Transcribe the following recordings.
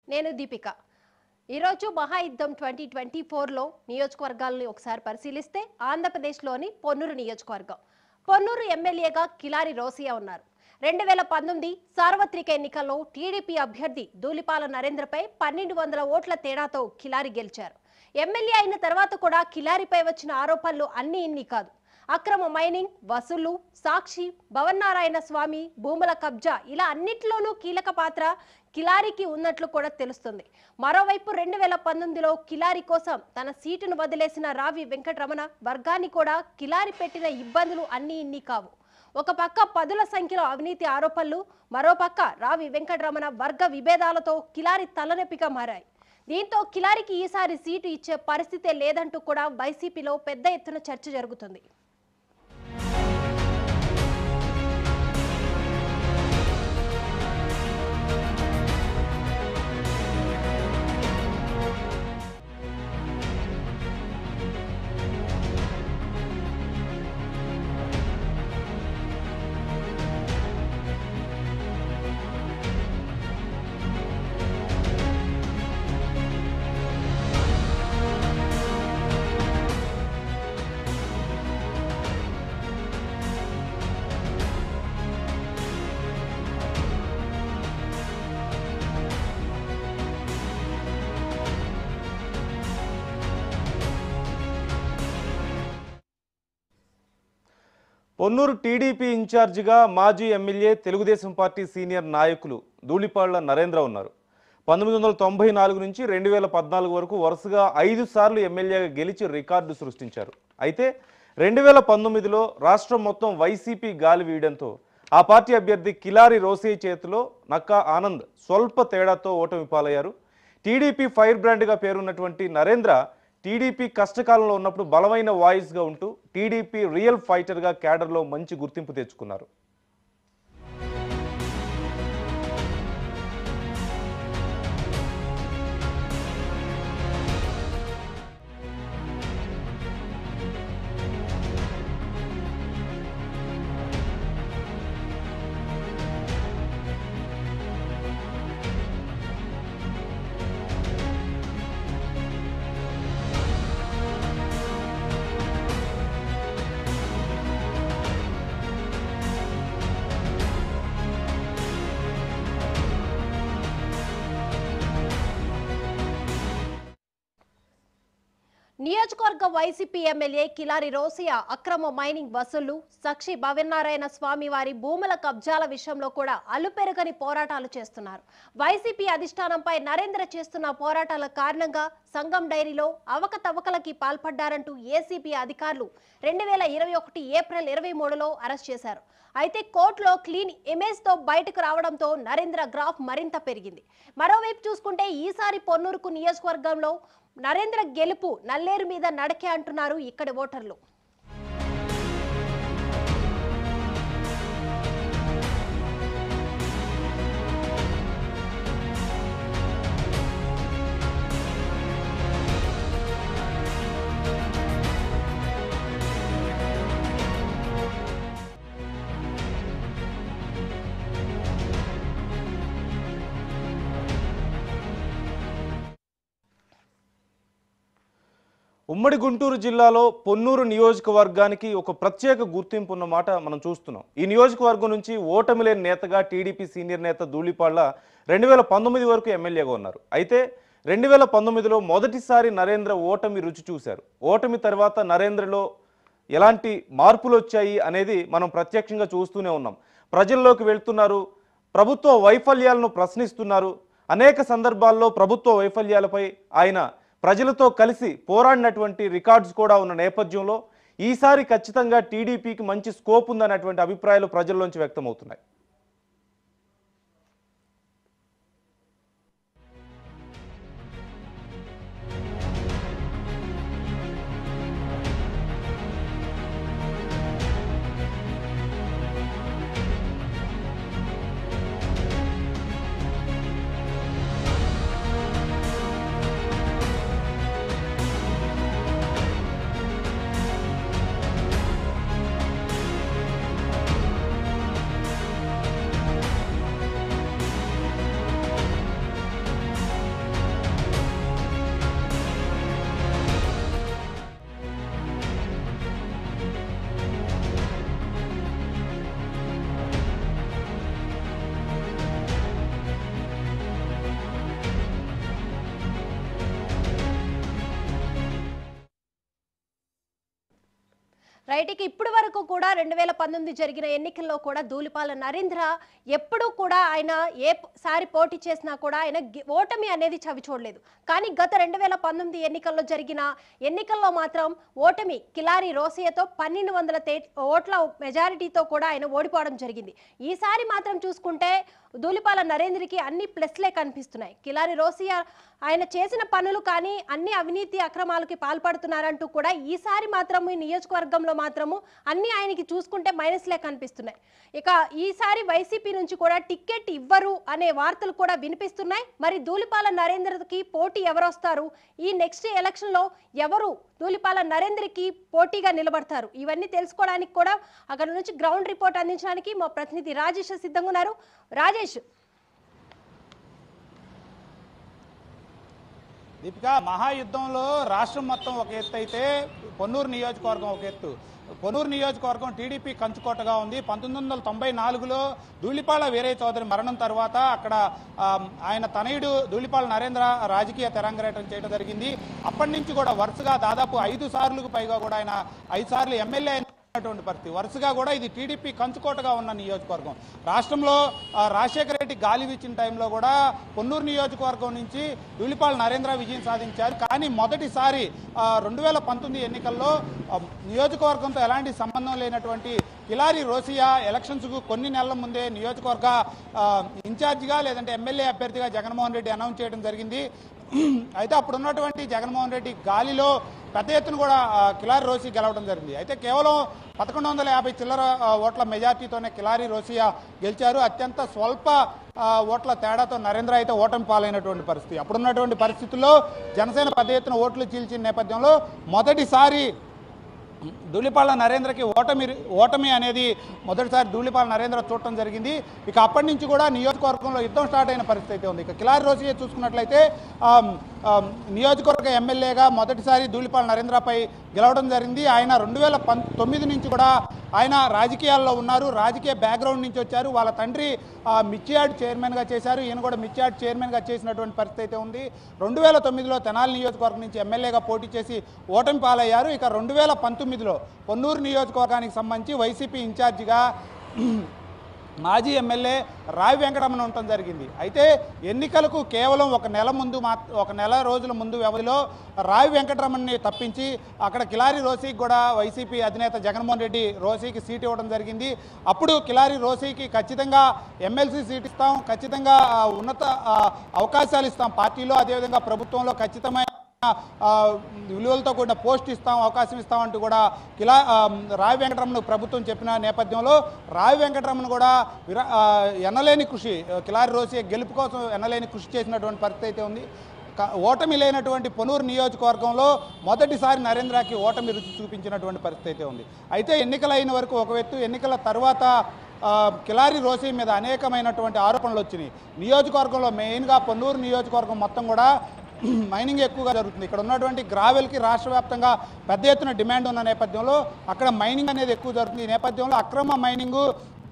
నేను దీపిక ఈరోజు మహాయుద్ధం twenty twenty ఫోర్లో నియోజకవర్గాలను ఒకసారి పరిశీలిస్తే ఆంధ్రప్రదేశ్లోని పొన్నూరు నియోజకవర్గం పొన్నూరు ఎమ్మెల్యేగా కిలారి రోసియా ఉన్నారు రెండు వేల పంతొమ్మిది సార్వత్రిక ఎన్నికల్లో టీడీపీ అభ్యర్థి ధూళిపాల నరేంద్రపై పన్నెండు వందల ఓట్ల తేడాతో కిలారి గెలిచారు ఎమ్మెల్యే అయిన తర్వాత కూడా కిలారిపై వచ్చిన ఆరోపణలు అన్ని ఇన్ని కాదు అక్రమ మైనింగ్ వసూలు సాక్షి భవన్నారాయణ స్వామి భూముల కబ్జా ఇలా అన్నిట్లోనూ కీలక పాత్ర కిలారికి ఉన్నట్లు కూడా తెలుస్తుంది మరోవైపు రెండు వేల పంతొమ్మిదిలో కిలారి కోసం తన సీటును వదిలేసిన రావి వెంకటరమణ వర్గాన్ని కూడా కిలారి పెట్టిన ఇబ్బందులు అన్ని ఇన్ని కావు ఒక పక్క పదుల సంఖ్యలో అవినీతి ఆరోపణలు మరోపక్క రావి వెంకటరమణ వర్గ విభేదాలతో కిలారి తలనొప్పిగా మారాయి దీంతో కిలారికి ఈసారి సీటు ఇచ్చే పరిస్థితే లేదంటూ కూడా వైసీపీలో పెద్ద ఎత్తున చర్చ జరుగుతుంది పొన్నూరు టీడీపీ ఇన్ఛార్జిగా మాజీ ఎమ్మెల్యే తెలుగుదేశం పార్టీ సీనియర్ నాయకులు ధూళిపాళ్ల నరేంద్ర ఉన్నారు పంతొమ్మిది వందల తొంభై నాలుగు నుంచి రెండు వేల పద్నాలుగు వరకు వరుసగా ఐదు సార్లు ఎమ్మెల్యేగా గెలిచి రికార్డు సృష్టించారు అయితే రెండు వేల పంతొమ్మిదిలో రాష్ట్రం మొత్తం వైసీపీ గాలి వీయడంతో ఆ పార్టీ అభ్యర్థి కిలారి రోసే చేతిలో నక్కా ఆనంద్ స్వల్ప తేడాతో ఓటమి పాలయ్యారు టీడీపీ ఫైర్ బ్రాండ్గా పేరున్నటువంటి నరేంద్ర టీడీపీ కష్టకాలంలో ఉన్నప్పుడు బలమైన వాయిస్గా ఉంటూ టీడీపీ రియల్ ఫైటర్గా క్యాడర్లో మంచి గుర్తింపు తెచ్చుకున్నారు నియోజకవర్గ వైసీపీ ఎమ్మెల్యే కిలారి రోసియా అక్రమ మైనింగ్ వసూళ్లు సాక్షి భవనారాయణ స్వామి వారి భూముల కబ్జాల విషయంలో కూడా అలుపెరుగని పోరాటాలు చేస్తున్నారు వైసీపీ అధిష్టానంపై నరేంద్ర చేస్తున్న పోరాటాల కారణంగా సంఘం డైరీలో అవకతవకలకి పాల్పడ్డారంటూ ఏసీబీ అధికారులు రెండు వేల ఇరవై ఒకటి ఏప్రిల్ ఇరవై మూడులో అరెస్ట్ చేశారు అయితే కోర్టులో క్లీన్ ఇమేజ్ తో బయటకు రావడంతో నరేంద్ర గ్రాఫ్ మరింత పెరిగింది మరోవైపు చూసుకుంటే ఈసారి పొన్నూరుకు నియోజకవర్గంలో నరేంద్ర గెలుపు నల్లేరు మీద నడకే అంటున్నారు ఇక్కడి ఓటర్లు ఉమ్మడి గుంటూరు జిల్లాలో పొన్నూరు నియోజకవర్గానికి ఒక ప్రత్యేక గుర్తింపు ఉన్న మాట మనం చూస్తున్నాం ఈ నియోజకవర్గం నుంచి ఓటమి లేని నేతగా టీడీపీ సీనియర్ నేత ధూళిపాళ్ల రెండు వేల పంతొమ్మిది వరకు ఎమ్మెల్యేగా ఉన్నారు అయితే రెండు వేల పంతొమ్మిదిలో మొదటిసారి నరేంద్ర ఓటమి రుచి చూశారు ఓటమి తర్వాత నరేంద్రలో ఎలాంటి మార్పులు వచ్చాయి అనేది మనం ప్రత్యక్షంగా చూస్తూనే ఉన్నాం ప్రజల్లోకి వెళ్తున్నారు ప్రభుత్వ వైఫల్యాలను ప్రశ్నిస్తున్నారు అనేక సందర్భాల్లో ప్రభుత్వ వైఫల్యాలపై ఆయన ప్రజలతో కలిసి పోరాడినటువంటి రికార్డ్స్ కూడా ఉన్న నేపథ్యంలో ఈసారి ఖచ్చితంగా టీడీపీకి మంచి స్కోప్ ఉందనేటువంటి అభిప్రాయాలు ప్రజల్లోంచి వ్యక్తమవుతున్నాయి రైట్ ఇక ఇప్పటి వరకు కూడా రెండు వేల పంతొమ్మిది జరిగిన ఎన్నికల్లో కూడా ధూళిపాల నరేంద్ర ఎప్పుడూ కూడా ఆయన ఏ ప- సారి పోటీ చేసినా కూడా ఆయన గె- ఓటమి అనేది చవి చూడలేదు కానీ గత రెండు వేల పంతొమ్మిది ఎన్నికల్లో జరిగిన ఎన్నికల్లో మాత్రం ఓటమి కిలారి రోసియాతో పన్నెండు వందల తే ఓట్ల మెజారిటీతో కూడా ఆయన ఓడిపోవడం జరిగింది ఈసారి మాత్రం చూసుకుంటే ధూళిపాల నరేంద్రకి అన్ని ప్లస్లే కనిపిస్తున్నాయి కిలారి రోసియా ఆయన చేసిన పనులు కానీ అన్ని అవినీతి అక్రమాలకి పాల్పడుతున్నారంటూ కూడా ఈసారి మాత్రం ఈ నియోజకవర్గంలో మాత్రము అన్ని ఆయనకి చూసుకుంటే మైనస్లే కనిపిస్తున్నాయి ఇక ఈసారి వైసీపీ నుంచి కూడా టికెట్ ఇవ్వరు అనే వార్తలు కూడా వినిపిస్తున్నాయి మరి ధూళిపాల నరేంద్రకి పోటీ ఎవరొస్తారు ఈ నెక్స్ట్ ఎలక్షన్ లో ఎవరు ధూళిపాల నరేంద్రకి పోటీగా నిలబడతారు ఇవన్నీ తెలుసుకోవడానికి కూడా అక్కడ నుంచి గ్రౌండ్ రిపోర్ట్ అందించడానికి మా ప్రతినిధి రాజేష్ సిద్ధంగా ఉన్నారు రాజేష్ దీపిక మహాయుద్ధంలో రాష్ట్రం మొత్తం ఒక ఎత్తు అయితే పొన్నూరు నియోజకవర్గం ఒక ఎత్తు పొన్నూరు నియోజకవర్గం టీడీపీ కంచుకోటగా ఉంది పంతొమ్మిది వందల తొంభై నాలుగులో ధూళిపాల వీరయ్య చౌదరి మరణం తర్వాత అక్కడ ఆ, ఆయన తనయుడు ధూళిపాల నరేంద్ర రాజకీయ తెరంగరేటం చేయడం జరిగింది అప్పటి నుంచి కూడా వరుసగా దాదాపు ఐదు సార్లకు పైగా కూడా ఆయన ఐదు సార్లు ఎమ్మెల్యే అయినటువంటి పరిస్థితి వరుసగా కూడా ఇది టీడీపీ కంచుకోటగా ఉన్న నియోజకవర్గం రాష్ట్రంలో ఆ, రాజశేఖర రెడ్డి గాలి వీచిన టైంలో కూడా పొన్నూరు నియోజకవర్గం నుంచి ధూళిపాల నరేంద్ర విజయం సాధించారు కానీ మొదటిసారి రెండు వేల పంతొమ్మిది ఎన్నికల్లో ఆ, నియోజకవర్గంతో ఎలాంటి సంబంధం లేనటువంటి కిలారి రోసియా ఎలక్షన్స్కు కొన్ని నెలల ముందే నియోజకవర్గ ఆ, ఇన్ఛార్జిగా లేదంటే ఎమ్మెల్యే అభ్యర్థిగా జగన్మోహన్ రెడ్డి అనౌన్స్ చేయడం జరిగింది అయితే అప్పుడు ఉన్నటువంటి జగన్మోహన్ రెడ్డి గాలిలో పెద్ద ఎత్తున కూడా ఆ, కిలారి రోసి గెలవడం జరిగింది అయితే కేవలం పదకొండు వందల యాభై చిల్లర ఆ, ఓట్ల మెజార్టీతోనే కిలారి రోసియా గెలిచారు అత్యంత స్వల్ప ఆ, ఓట్ల తేడాతో నరేంద్ర అయితే ఓటమి పాలైనటువంటి పరిస్థితి అప్పుడున్నటువంటి పరిస్థితుల్లో జనసేన పెద్ద ఎత్తున ఓట్లు చీల్చిన నేపథ్యంలో మొదటిసారి ధూళిపాల నరేంద్రకి ఓటమి ఓటమి అనేది మొదటిసారి ధూళిపాల నరేంద్ర చూడటం జరిగింది ఇక అప్పటి నుంచి కూడా నియోజకవర్గంలో యుద్ధం స్టార్ట్ అయిన పరిస్థితి అయితే ఉంది ఇక కిలారి రోజు చూసుకున్నట్లయితే ఆమ్, ఆమ్, నియోజకవర్గ ఎమ్మెల్యేగా మొదటిసారి ధూళిపాల నరేంద్రపై గెలవడం జరిగింది ఆయన రెండు వేల పం తొమ్మిది నుంచి కూడా ఆయన రాజకీయాల్లో ఉన్నారు రాజకీయ బ్యాక్గ్రౌండ్ నుంచి వచ్చారు వాళ్ళ తండ్రి ఆ, మిర్చియాడ్ చైర్మన్గా చేశారు ఈయన కూడా మిర్చియాడ్ చైర్మన్గా చేసినటువంటి పరిస్థితి అయితే ఉంది రెండు వేల తొమ్మిదిలో తెనాలి నియోజకవర్గం నుంచి ఎమ్మెల్యేగా పోటీ చేసి ఓటమి పాలయ్యారు ఇక రెండు వేల పంతొమ్మిదిలో పొన్నూరు నియోజకవర్గానికి సంబంధించి వైసీపీ ఇన్ఛార్జిగా మాజీ ఎమ్మెల్యే రావి వెంకటరమణ ఉండటం జరిగింది అయితే ఎన్నికలకు కేవలం ఒక నెల ముందు మా ఒక నెల రోజుల ముందు వ్యవధిలో రావి వెంకటరమణని తప్పించి అక్కడ కిలారి రోసీకి కూడా వైసీపీ అధినేత జగన్మోహన్ రెడ్డి రోసీకి సీట్ ఇవ్వడం జరిగింది అప్పుడు కిలారి రోసీకి ఖచ్చితంగా ఎమ్మెల్సీ సీట్ ఇస్తాం ఖచ్చితంగా ఆ, ఉన్నత ఆ, అవకాశాలు ఇస్తాం పార్టీలో అదేవిధంగా ప్రభుత్వంలో ఖచ్చితమైన ఆ, విలువలతో కూడిన పోస్ట్ ఇస్తాం అవకాశం ఇస్తాం అంటూ కూడా కిలా ఆ, రావి వెంకటరమణ ప్రభుత్వం చెప్పిన నేపథ్యంలో రావి వెంకటరమణ కూడా విరా ఆ, ఎనలేని కృషి ఆ, కిలారి రోసి గెలుపు కోసం ఎనలేని కృషి చేసినటువంటి పరిస్థితి అయితే ఉంది క- ఓటమి లేనటువంటి పొనూరు నియోజకవర్గంలో మొదటిసారి నరేంద్రకి ఓటమి రుచి చూపించినటువంటి పరిస్థితి అయితే ఉంది అయితే ఎన్నికలు అయిన వరకు ఒక ఎత్తు ఎన్నికల తర్వాత ఆ, కిలారి రోసి మీద అనేకమైనటువంటి ఆరోపణలు వచ్చినాయి నియోజకవర్గంలో మెయిన్గా పొన్నూరు నియోజకవర్గం మొత్తం కూడా మైనింగ్ ఎక్కువగా జరుగుతుంది ఇక్కడ ఉన్నటువంటి గ్రావెల్కి రాష్ట్ర వ్యాప్తంగా పెద్ద ఎత్తున డిమాండ్ ఉన్న నేపథ్యంలో అక్కడ మైనింగ్ అనేది ఎక్కువ జరుగుతుంది ఈ నేపథ్యంలో అక్రమ మైనింగ్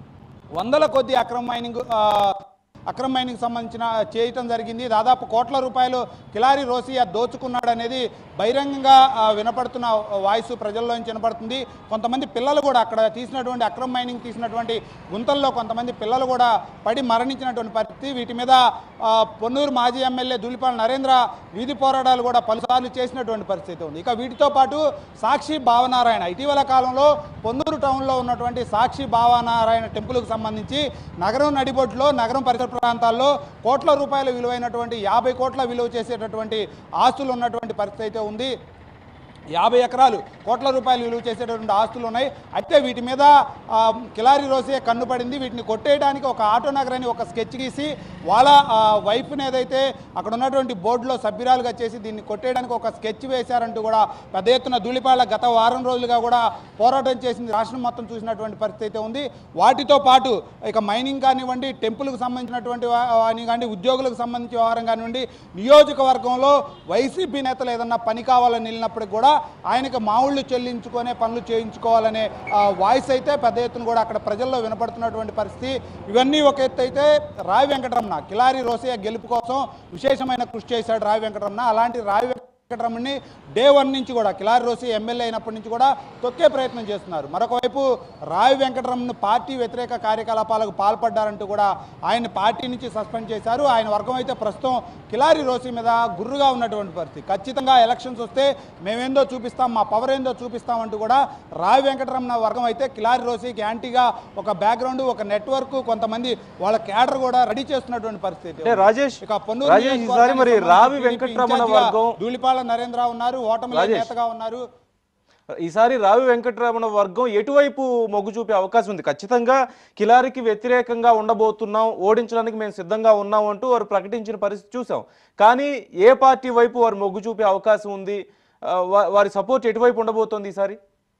వందల కొద్ది అక్రమ మైనింగ్ ఆ, అక్రమ మైనింగ్ సంబంధించిన చేయటం జరిగింది దాదాపు కోట్ల రూపాయలు కిలారి రోసియా దోచుకున్నాడు అనేది బహిరంగంగా ఆ, వినపడుతున్న వాయిస్ ప్రజల్లోంచి వినపడుతుంది కొంతమంది పిల్లలు కూడా అక్కడ తీసినటువంటి అక్రమ మైనింగ్ తీసినటువంటి గుంతల్లో కొంతమంది పిల్లలు కూడా పడి మరణించినటువంటి పరిస్థితి వీటి మీద ఆ, పొన్నూరు మాజీ ఎమ్మెల్యే ధూళిపాల నరేంద్ర వీధి పోరాటాలు కూడా పలుసార్లు చేసినటువంటి పరిస్థితి ఉంది ఇక వీటితో పాటు సాక్షి భావనారాయణ ఇటీవల కాలంలో పొన్నూరు టౌన్లో ఉన్నటువంటి సాక్షి భావనారాయణ టెంపుల్కి సంబంధించి నగరం నడిబొడ్లో నగరం పరిసర ప్రాంతాల్లో కోట్ల రూపాయల విలువైనటువంటి యాభై కోట్ల విలువ చేసేటటువంటి ఆస్తులు ఉన్నటువంటి పరిస్థితి అయితే ఉంది యాభై ఎకరాలు కోట్ల రూపాయలు విలువ చేసేటటువంటి ఆస్తులు ఉన్నాయి అయితే వీటి మీద ఆ, కిలారి రోసే కన్నుపడింది వీటిని కొట్టేయడానికి ఒక ఆటో నగర్ అని ఒక స్కెచ్ గీసి వాళ్ళ ఆ, వైఫ్ని ఏదైతే అక్కడ ఉన్నటువంటి బోర్డులో సభ్యురాలుగా చేసి దీన్ని కొట్టేయడానికి ఒక స్కెచ్ వేశారంటూ కూడా పెద్ద ఎత్తున ధూళిపాళ్ళ గత వారం రోజులుగా కూడా పోరాటం చేసింది రాష్ట్రం మొత్తం చూసినటువంటి పరిస్థితి అయితే ఉంది వాటితో పాటు ఇక మైనింగ్ కానివ్వండి టెంపుల్కి సంబంధించినటువంటి వా- వాని కానీ ఉద్యోగులకు సంబంధించిన వ్యవహారం కానివ్వండి నియోజకవర్గంలో వైసీపీ నేతలు ఏదన్నా పని కావాలని వెళ్ళినప్పటికి కూడా ఆయనకు మామూళ్ళు చెల్లించుకునే పనులు చేయించుకోవాలనే ఆ, వాయిస్ అయితే పెద్ద ఎత్తున కూడా అక్కడ ప్రజల్లో వినపడుతున్నటువంటి పరిస్థితి ఇవన్నీ ఒక ఎత్తు అయితే రావి వెంకటరమణ కిలారి రోసయ్య గెలుపు కోసం విశేషమైన కృషి చేశాడు రావి వెంకటరమణ అలాంటి రావి వెంక- వెంకటరమణ్ని డే వన్ నుంచి కూడా కిలారి రోసి ఎమ్మెల్యే అయినప్పటి నుంచి కూడా తొక్కే ప్రయత్నం చేస్తున్నారు మరొక వైపు రావి వెంకటరమణ్ పార్టీ వ్యతిరేక కార్యకలాపాలకు పాల్పడ్డారంటూ కూడా ఆయన పార్టీ నుంచి సస్పెండ్ చేశారు ఆయన వర్గం అయితే ప్రస్తుతం కిలారి రోసి మీద గుర్రుగా ఉన్నటువంటి పరిస్థితి ఖచ్చితంగా ఎలక్షన్స్ వస్తే మేమేందో చూపిస్తాం మా పవర్ ఏందో చూపిస్తామంటూ కూడా రావి వెంకటరమణ వర్గం అయితే కిలారి రోసికి యాంటీగా ఒక బ్యాక్గ్రౌండ్ ఒక నెట్వర్క్ కొంతమంది వాళ్ళ క్యాడర్ కూడా రెడీ చేస్తున్నటువంటి పరిస్థితి అంటే రాజేష్ ఇక పొన్నూరు రాజేష్ ఈసారి మరి నియోజకవర్గానికి రావి సంబంధించి వెంకటరమణ ఇన్ఛార్జిగా వర్గం ధూళిపాల నరేంద్ర ఉన్నారు ఓటమి రాజేష్. నేతగా ఉన్నారు ఈసారి రావి వెంకటరమణ వర్గం ఎటువైపు మొగ్గు చూపే అవకాశం ఉంది ఖచ్చితంగా కిలారికి వ్యతిరేకంగా ఉండబోతున్నాం ఓడించడానికి మేము సిద్ధంగా ఉన్నాం అంటూ వారు ప్రకటించిన పరిస్థితి చూసాం కానీ ఏ పార్టీ వైపు వారు మొగ్గు చూపే అవకాశం ఉంది ఆ, వా- వారి సపోర్ట్ ఎటువైపు ఉండబోతోంది ఈసారి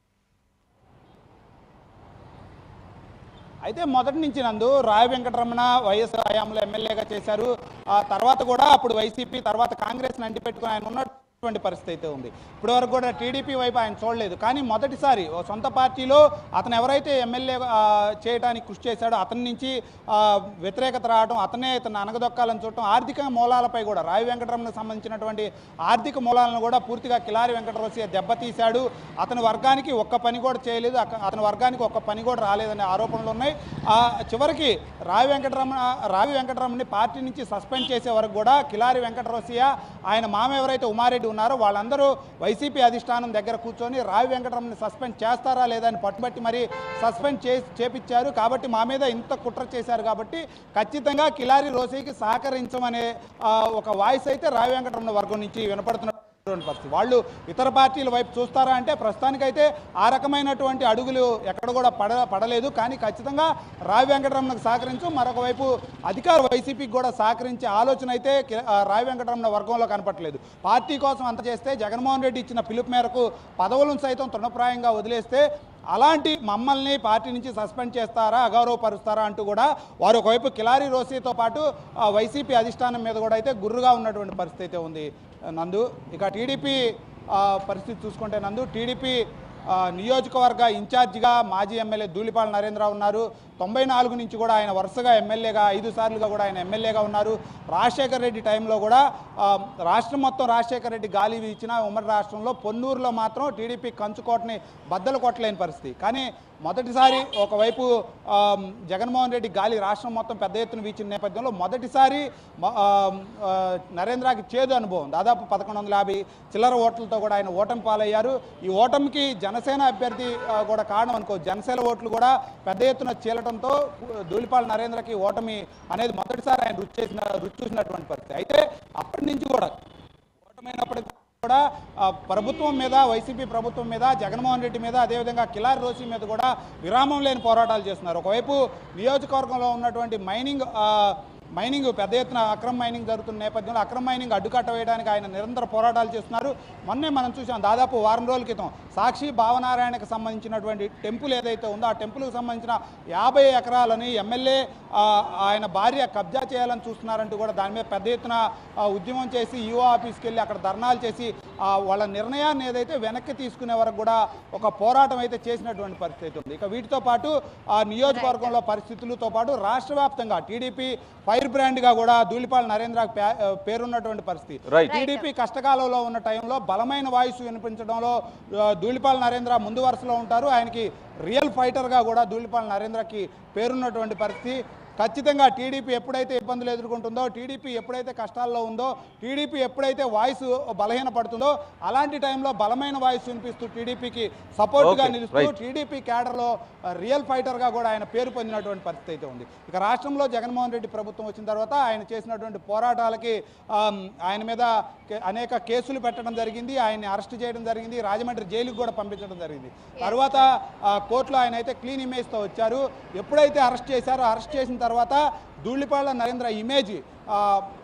అయితే మొదటి నుంచి నందు రాయ వెంకటరమణ వైఎస్ హయాంలో ఎమ్మెల్యేగా చేశారు ఆ తర్వాత కూడా అప్పుడు వైసీపీ తర్వాత కాంగ్రెస్ అంటిపెట్టుకుని ఆయన ఉన్నటువంటి పరిస్థితి అయితే ఉంది ఇప్పటి వరకు కూడా టీడీపీ వైపు ఆయన చూడలేదు కానీ మొదటిసారి ఓ సొంత పార్టీలో అతను ఎవరైతే ఎమ్మెల్యే ఆ, చేయడానికి కృషి చేశాడో అతని నుంచి ఆ, వ్యతిరేకత రావడం అతనే ఇతను అనగదొక్కాలని చూడటం ఆర్థిక మూలాలపై కూడా రావి వెంకటరమణకు సంబంధించినటువంటి ఆర్థిక మూలాలను కూడా పూర్తిగా కిలారి వెంకటరోసి దెబ్బతీశాడు అతని వర్గానికి ఒక్క పని కూడా చేయలేదు అక- అతని వర్గానికి ఒక్క పని కూడా రాలేదనే ఆరోపణలు ఉన్నాయి ఆ, చివరికి రావి వెంకటరమణ రావి వెంకటరమణని పార్టీ నుంచి సస్పెండ్ చేసే వరకు కూడా కిలారి వెంకటరోసియ ఆయన మామ ఎవరైతే ఉమారెడ్డి ఉన్నారో వాళ్ళందరూ వైసీపీ అధిష్టానం దగ్గర కూర్చొని రావి వెంకటరమణని సస్పెండ్ చేస్తారా లేదా అని పట్టుబట్టి మరి సస్పెండ్ చే చేపించారు కాబట్టి మా మీద ఇంత కుట్ర చేశారు కాబట్టి ఖచ్చితంగా కిలారి రోసీకి సహకరించమనే ఆ, ఒక వాయిస్ అయితే రావి వెంకటరమణ వర్గం నుంచి వినపడుతున్న పరిస్థితి వాళ్ళు ఇతర పార్టీల వైపు చూస్తారా అంటే ప్రస్తుతానికైతే ఆ రకమైనటువంటి అడుగులు ఎక్కడ కూడా పడ పడలేదు కానీ ఖచ్చితంగా రావి వెంకటరమణకు సహకరించు మరొక వైపు అధికార వైసీపీకి కూడా సహకరించే ఆలోచన అయితే కి- ఆ, రావి వెంకటరమణ వర్గంలో కనపట్లేదు పార్టీ కోసం అంత చేస్తే జగన్మోహన్ రెడ్డి ఇచ్చిన పిలుపు మేరకు పదవులను సైతం తృణప్రాయంగా వదిలేస్తే అలాంటి మమ్మల్ని పార్టీ నుంచి సస్పెండ్ చేస్తారా అగౌరవపరుస్తారా అంటూ కూడా వారు ఒకవైపు కిలారి రోసీతో పాటు ఆ, వైసీపీ అధిష్టానం మీద కూడా అయితే గుర్రుగా ఉన్నటువంటి పరిస్థితి అయితే ఉంది నందు ఇక టీడీపీ ఆ, పరిస్థితి చూసుకుంటే నందు టీడీపీ ఆ, నియోజకవర్గ ఇన్ఛార్జిగా మాజీ ఎమ్మెల్యే ధూళిపాల నరేంద్ర ఉన్నారు తొంభై నాలుగు నుంచి కూడా ఆయన వరుసగా ఎమ్మెల్యేగా ఐదు సార్లుగా కూడా ఆయన ఎమ్మెల్యేగా ఉన్నారు రాజశేఖర రెడ్డి టైంలో కూడా ఆ, రాష్ట్రం మొత్తం రాజశేఖర రెడ్డి గాలి వీచిన ఉమ్మడి రాష్ట్రంలో పొన్నూరులో మాత్రం టీడీపీ కంచుకోటని బద్దలు కొట్టలేని పరిస్థితి కానీ మొదటిసారి ఒకవైపు ఆ, జగన్మోహన్ రెడ్డి గాలి రాష్ట్రం మొత్తం పెద్ద ఎత్తున వీచిన నేపథ్యంలో మొదటిసారి మ- ఆ, ఆ, నరేంద్రకి చేదు అనుభవం దాదాపు పదకొండు వందల యాభై చిల్లర ఓట్లతో కూడా ఆయన ఓటమి పాలయ్యారు ఈ ఓటమికి జనసేన అభ్యర్థి ఆ, కూడా కారణం అనుకో జనసేన ఓట్లు కూడా పెద్ద ఎత్తున చీలటంతో ధూళిపాల నరేంద్రకి ఓటమి అనేది మొదటిసారి ఆయన రుచి చేసిన రుచి చూసినటువంటి పరిస్థితి అయితే అప్పటి నుంచి కూడా ఓటమైనప్పటికీ కూడా ఆ, ప్రభుత్వం మీద వైసీపీ ప్రభుత్వం మీద జగన్మోహన్ రెడ్డి మీద అదేవిధంగా కిలారి రోసి మీద కూడా విరామం లేని పోరాటాలు చేస్తున్నారు ఒకవైపు నియోజకవర్గంలో ఉన్నటువంటి మైనింగ్ ఆ, మైనింగ్ పెద్ద ఎత్తున అక్రమ మైనింగ్ జరుగుతున్న నేపథ్యంలో అక్రమ మైనింగ్ అడ్డుకట్ట వేయడానికి ఆయన నిరంతర పోరాటాలు చేస్తున్నారు మొన్నే మనం చూసాం దాదాపు వారం రోజుల క్రితం సాక్షి భావనారాయణకు సంబంధించినటువంటి టెంపుల్ ఏదైతే ఉందో ఆ టెంపుల్కి సంబంధించిన యాభై ఎకరాలని ఎమ్మెల్యే ఆ, ఆయన భార్య కబ్జా చేయాలని చూస్తున్నారంటూ కూడా దాని మీద పెద్ద ఎత్తున ఆ, ఉద్యమం చేసి యువ ఆఫీస్కి వెళ్ళి అక్కడ ధర్నాలు చేసి ఆ, వాళ్ళ నిర్ణయాన్ని ఏదైతే వెనక్కి తీసుకునే వరకు కూడా ఒక పోరాటం అయితే చేసినటువంటి పరిస్థితి ఉంది ఇక వీటితో పాటు ఆ నియోజకవర్గంలో పరిస్థితులతో పాటు రాష్ట్ర వ్యాప్తంగా టీడీపీ ఫైర్ బ్రాండ్గా కూడా ధూళిపాల నరేంద్ర పే- పేరున్నటువంటి పరిస్థితి రైట్ టీడీపీ కష్టకాలంలో ఉన్న టైంలో బలమైన వాయిస్ వినిపించడంలో ఆ, ధూళిపాల నరేంద్ర ముందు వరుసలో ఉంటారు ఆయనకి రియల్ ఫైటర్గా కూడా ధూళిపాల నరేంద్రకి పేరున్నటువంటి పరిస్థితి ఖచ్చితంగా టీడీపీ ఎప్పుడైతే ఇబ్బందులు ఎదుర్కొంటుందో టీడీపీ ఎప్పుడైతే కష్టాల్లో ఉందో టీడీపీ ఎప్పుడైతే వాయిస్ బలహీన పడుతుందో అలాంటి టైంలో బలమైన వాయిస్ వినిపిస్తూ టీడీపీకి సపోర్ట్గా Okay, నిలుస్తూ right. టీడీపీ క్యాడర్లో రియల్ ఫైటర్గా కూడా ఆయన పేరు పొందినటువంటి పరిస్థితి అయితే ఉంది ఇక రాష్ట్రంలో జగన్మోహన్ రెడ్డి ప్రభుత్వం వచ్చిన తర్వాత ఆయన చేసినటువంటి పోరాటాలకి ఆమ్, ఆయన మీద కే- అనేక కేసులు పెట్టడం జరిగింది ఆయన్ని అరెస్ట్ చేయడం జరిగింది రాజమండ్రి జైలుకి కూడా పంపించడం జరిగింది తర్వాత ఆ, కోర్టులో ఆయన అయితే క్లీన్ ఇమేజ్తో వచ్చారు ఎప్పుడైతే అరెస్ట్ చేశారో అరెస్ట్ చేసిన తర్వాత ధూళిపాళ్ల నరేంద్ర ఇమేజ్ ఆ,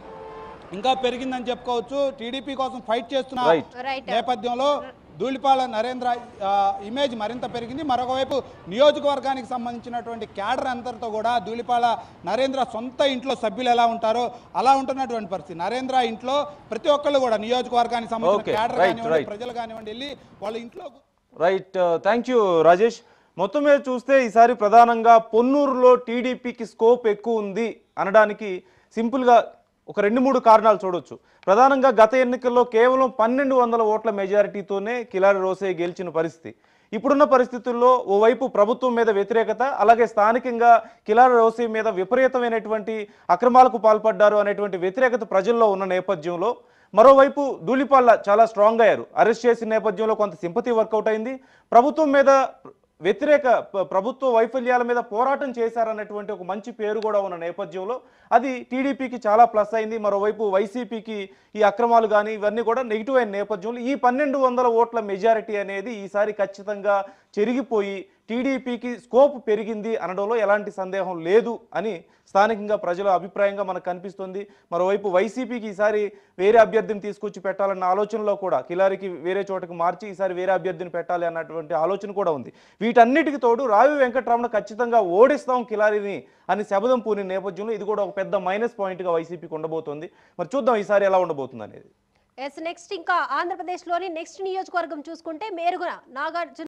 ఇంకా పెరిగిందని చెప్పుకోవచ్చు టీడీపీ కోసం ఫైట్ చేస్తున్న Right. Right. నేపథ్యంలో ధూళిపాల నరేంద్ర ఆ, ఇమేజ్ మరింత పెరిగింది మరొకవైపు నియోజకవర్గానికి సంబంధించినటువంటి క్యాడర్ అందరితో కూడా ధూళిపాల నరేంద్ర సొంత ఇంట్లో సభ్యులు ఎలా ఉంటారో అలా ఉంటున్నటువంటి పరిస్థితి నరేంద్ర ఇంట్లో ప్రతి ఒక్కళ్ళు కూడా నియోజకవర్గానికి సంబంధించిన Okay, క్యాడర్ right, కానివ్వండి right. ప్రజలు కానివ్వండి వెళ్ళి వాళ్ళ ఇంట్లో రైట్ థ్యాంక్ యూ రాజేష్ మొత్తం మీద చూస్తే ఈసారి ప్రధానంగా పొన్నూరులో టీడీపీకి స్కోప్ ఎక్కువ ఉంది అనడానికి సింపుల్గా ఒక రెండు మూడు కారణాలు చూడొచ్చు ప్రధానంగా గత ఎన్నికల్లో కేవలం పన్నెండు వందల ఓట్ల మెజారిటీతోనే కిలారి రోసయ్య గెలిచిన పరిస్థితి ఇప్పుడున్న పరిస్థితుల్లో ఓవైపు ప్రభుత్వం మీద వ్యతిరేకత అలాగే స్థానికంగా కిలారి రోసయ్య మీద విపరీతమైనటువంటి అక్రమాలకు పాల్పడ్డారు అనేటువంటి వ్యతిరేకత ప్రజల్లో ఉన్న నేపథ్యంలో మరోవైపు ధూళిపాళ్ళ చాలా స్ట్రాంగ్ అయ్యారు అరెస్ట్ చేసిన నేపథ్యంలో కొంత సింపతి వర్కౌట్ అయింది ప్రభుత్వం మీద వ్యతిరేక ప- ప్రభుత్వ వైఫల్యాల మీద పోరాటం చేశారన్నటువంటి ఒక మంచి పేరు కూడా ఉన్న నేపథ్యంలో అది టీడీపీకి చాలా ప్లస్ అయింది మరోవైపు వైసీపీకి ఈ అక్రమాలు కానీ ఇవన్నీ కూడా నెగిటివ్ అయిన నేపథ్యంలో ఈ పన్నెండు వందల ఓట్ల మెజారిటీ అనేది ఈసారి ఖచ్చితంగా చెరిగిపోయి టీడీపీకి స్కోప్ పెరిగింది అనడంలో ఎలాంటి సందేహం లేదు అని స్థానికంగా ప్రజల అభిప్రాయంగా మనకు కనిపిస్తుంది మరోవైపు వైసీపీకి ఈసారి వేరే అభ్యర్థిని తీసుకొచ్చి పెట్టాలన్న ఆలోచనలో కూడా కిలారికి వేరే చోటకు మార్చి ఈసారి వేరే అభ్యర్థిని పెట్టాలి అన్నటువంటి ఆలోచన కూడా ఉంది వీటన్నిటికి తోడు రావి వెంకటరమణ ఖచ్చితంగా ఓడిస్తాం కిలారిని అని శబదం పూని నేపథ్యంలో ఇది కూడా ఒక పెద్ద మైనస్ పాయింట్గా వైసీపీకి ఉండబోతోంది మరి చూద్దాం ఈసారి ఎలా ఉండబోతుంది అనేది ఎస్ నెక్స్ట్ ఇంకా ఆంధ్రప్రదేశ్లోని నెక్స్ట్ నియోజకవర్గం చూసుకుంటే మేరుగున నాగార్జున